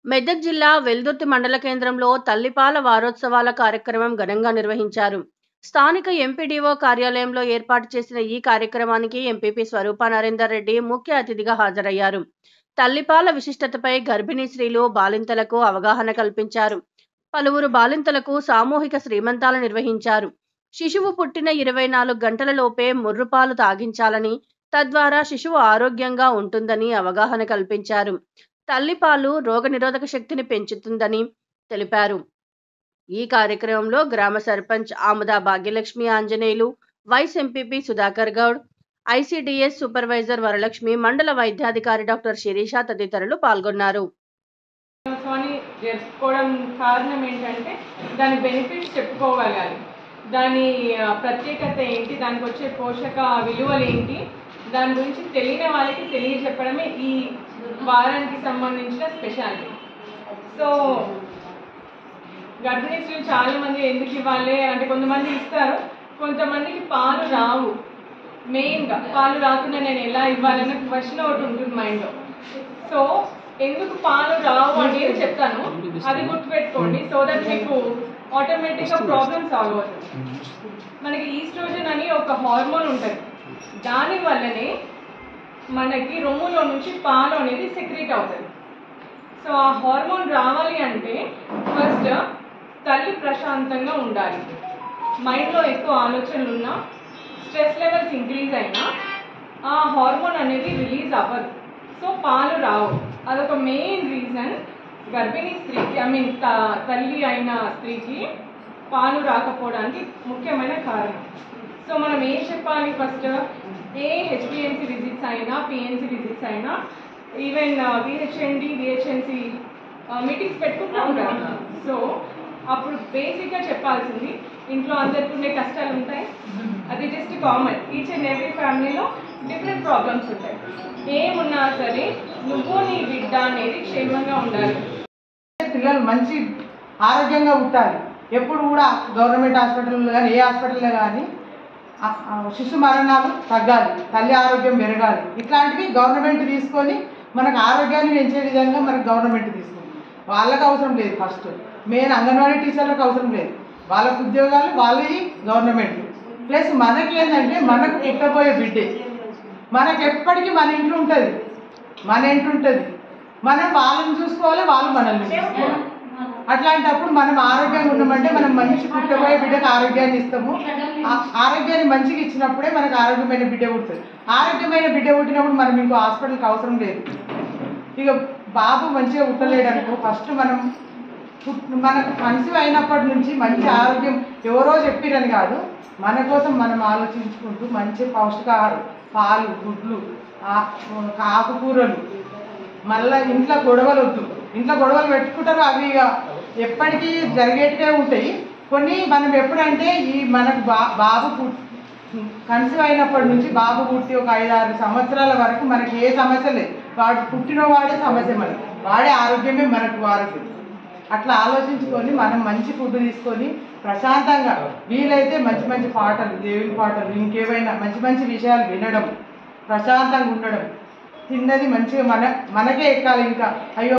మెదక్ జిల్లా వెల్దుర్తి మండల కేంద్రంలో తల్లిపాల వారోత్సవాల కార్యక్రమం ఘనంగా నిర్వహించారు స్థానిక ఎంపీడీఓ కార్యాలయంలో ఏర్పాటు చేసిన ఈ కార్యక్రమానికి ఎంపీపీ స్వరూప నరేందర్ రెడ్డి ముఖ్య అతిథిగా హాజరయ్యారు తల్లిపాల విశిష్టతపై గర్భిణీ స్త్రీలు బాలింతలకు అవగాహన కల్పించారు పలువురు బాలింతలకు సామూహిక శ్రీమంతాలు నిర్వహించారు శిశువు పుట్టిన ఇరవై నాలుగు గంటల లోపే ముర్రుపాలు తాగించాలని తద్వారా శిశువు ఆరోగ్యంగా ఉంటుందని అవగాహన కల్పించారు తల్లిపాలు రోగనిరోధక శక్తిని పెంచుతుందని తెలిపారు ఈ కార్యక్రమంలో గ్రామ sarpanch Amuda Bhagyalakshmi Anjaneyulu vice MPP Sudhakar Goud ICDS supervisor Varalakshmi మండల వైద్యాధికారి డాక్టర్ శిరీష తదితరులు పాల్గొన్నారు దినోత్సవాన్ని జరుపుకోవడం కారణం ఏంటంటే దాని బెనిఫిట్స్ చెప్పుకోగలగాలి దాని ఆ, ప్రత్యేకత ఏంటి దానికి వచ్చే పోషక విలువలు ఏంటి దాని గురించి తెలియని వాళ్ళకి తెలియజెప్పడమే ఈ వారానికి సంబంధించిన స్పెషాలిటీ సో గర్భిణీ స్త్రీలు చాలా మంది ఎందుకు ఇవ్వాలి అంటే కొంతమంది ఇస్తారు కొంతమందికి పాలు రావు మెయిన్గా పాలు రాకుండా నేను ఎలా ఇవ్వాలన్న క్వశ్చన్ ఒకటి ఉంటుంది మైండ్లో సో ఎందుకు పాలు రావు అనేది చెప్తాను అది గుర్తుపెట్టుకోండి సో దట్ మీకు ఆటోమేటిక్గా ప్రాబ్లమ్ సాల్వ్ అవుతుంది మనకి ఈస్ట్రోజన్ అని ఒక హార్మోన్ ఉంటుంది దాని వల్లనే మనకి రొమ్ములో నుంచి పాలు అనేది సెక్రీట్ అవుతుంది సో ఆ హార్మోన్ రావాలి అంటే ఫస్ట్ తల్లి ప్రశాంతంగా ఉండాలి మైండ్లో ఎక్కువ ఆలోచనలు ఉన్నా స్ట్రెస్ లెవెల్స్ ఇంక్రీజ్ అయినా ఆ హార్మోన్ అనేది రిలీజ్ అవ్వదు సో పాలు రావు అదొక మెయిన్ రీజన్ గర్భిణీ స్త్రీకి ఐ మీన్ తల్లి అయిన స్త్రీకి పాలు రాకపోవడానికి ముఖ్యమైన కారణం సో మనం ఏం చెప్పాలి ఫస్ట్ ఏ హెచ్పిఎన్సి విజిట్స్ అయినా పిఎన్సి విజిట్స్ అయినా ఈవెన్ విహెచ్ఎండి విహెచ్ఎన్సి మీటింగ్స్ పెట్టుకుంటాం కదా సో అప్పుడు బేసిక్గా చెప్పాల్సింది ఇంట్లో అందరికీ ఉండే కష్టాలు ఉంటాయి అది just common each and every ఫ్యామిలీలో డిఫరెంట్ ప్రాబ్లమ్స్ ఉంటాయి ఏమున్నా సరే నువ్వు నీ బిడ్డ అనేది క్షేమంగా ఉండాలి పిల్లలు మంచి ఆరోగ్యంగా ఉంటారు ఎప్పుడు కూడా గవర్నమెంట్ హాస్పిటల్లో కానీ ఏ హాస్పిటల్లో కానీ ఆ- ఆ శిశు మరణాలు తగ్గాలి తల్లి ఆరోగ్యం పెరగాలి ఇట్లాంటివి గవర్నమెంట్ తీసుకొని మనకు ఆరోగ్యాన్ని పెంచే విధంగా మనకు గవర్నమెంట్ తీసుకుంది వాళ్ళకి అవసరం లేదు ఫస్ట్ మెయిన్ అంగన్వాడీ టీచర్లకు అవసరం లేదు వాళ్ళకు ఉద్యోగాలు వాళ్ళవి గవర్నమెంట్ ప్లస్ మనకి ఏంటంటే మనకు పుట్టబోయే బిడ్డే మనకు ఎప్పటికీ మన ఇంట్లో ఉంటుంది మన ఇంట్లో ఉంటుంది మనం వాళ్ళని చూసుకోవాలి వాళ్ళు మనల్ని చూసుకోవాలి అట్లాంటప్పుడు మనం ఆరోగ్యంగా ఉన్నామంటే మనం మంచి పుట్టబోయే బిడ్డకు ఆరోగ్యాన్ని ఇస్తాము ఆ ఆరోగ్యాన్ని మంచిగా ఇచ్చినప్పుడే మనకు ఆరోగ్యమైన బిడ్డ పుడుతుంది ఆరోగ్యమైన బిడ్డ పుట్టినప్పుడు మనం ఇంకో హాస్పిటల్కి అవసరం లేదు ఇక బాబు మంచిగా పుట్టలేడు అనుకో ఫస్ట్ మనం పుట్- మనకు కన్సీవ్ అయినప్పటి నుంచి మంచి ఆరోగ్యం ఎవరో చెప్పిరని కాదు మన కోసం మనం ఆలోచించుకుంటూ మంచి పౌష్టికాహారం పాలు గుడ్లు ఆ- ఆకుకూరలు మళ్ళీ ఇంట్లో గొడవలు వద్దు ఇంట్లో గొడవలు పెట్టుకుంటారు అవి ఇక ఎప్పటికీ జరిగేటివే ఉంటాయి కొన్ని మనం ఎప్పుడంటే ఈ మనకు బా బాబు పుట్ కన్సీవ్ అయినప్పటి నుంచి బాబు పుట్టి ఒక ఐదు ఆరు సంవత్సరాల వరకు మనకి ఏ సమస్య లేదు వాడు పుట్టిన వాడే సమస్య మనకి వాడే ఆరోగ్యమే మనకు ఆరోగ్యం అట్లా ఆలోచించుకొని మనం మంచి ఫుడ్ తీసుకొని ప్రశాంతంగా వీలైతే మంచి మంచి పాటలు దేవుని పాటలు ఇంకేమైనా మంచి మంచి విషయాలు వినడం ప్రశాంతంగా ఉండడం తిన్నది మంచిగా మన మనకే ఎక్కాలి ఇంకా అయ్యో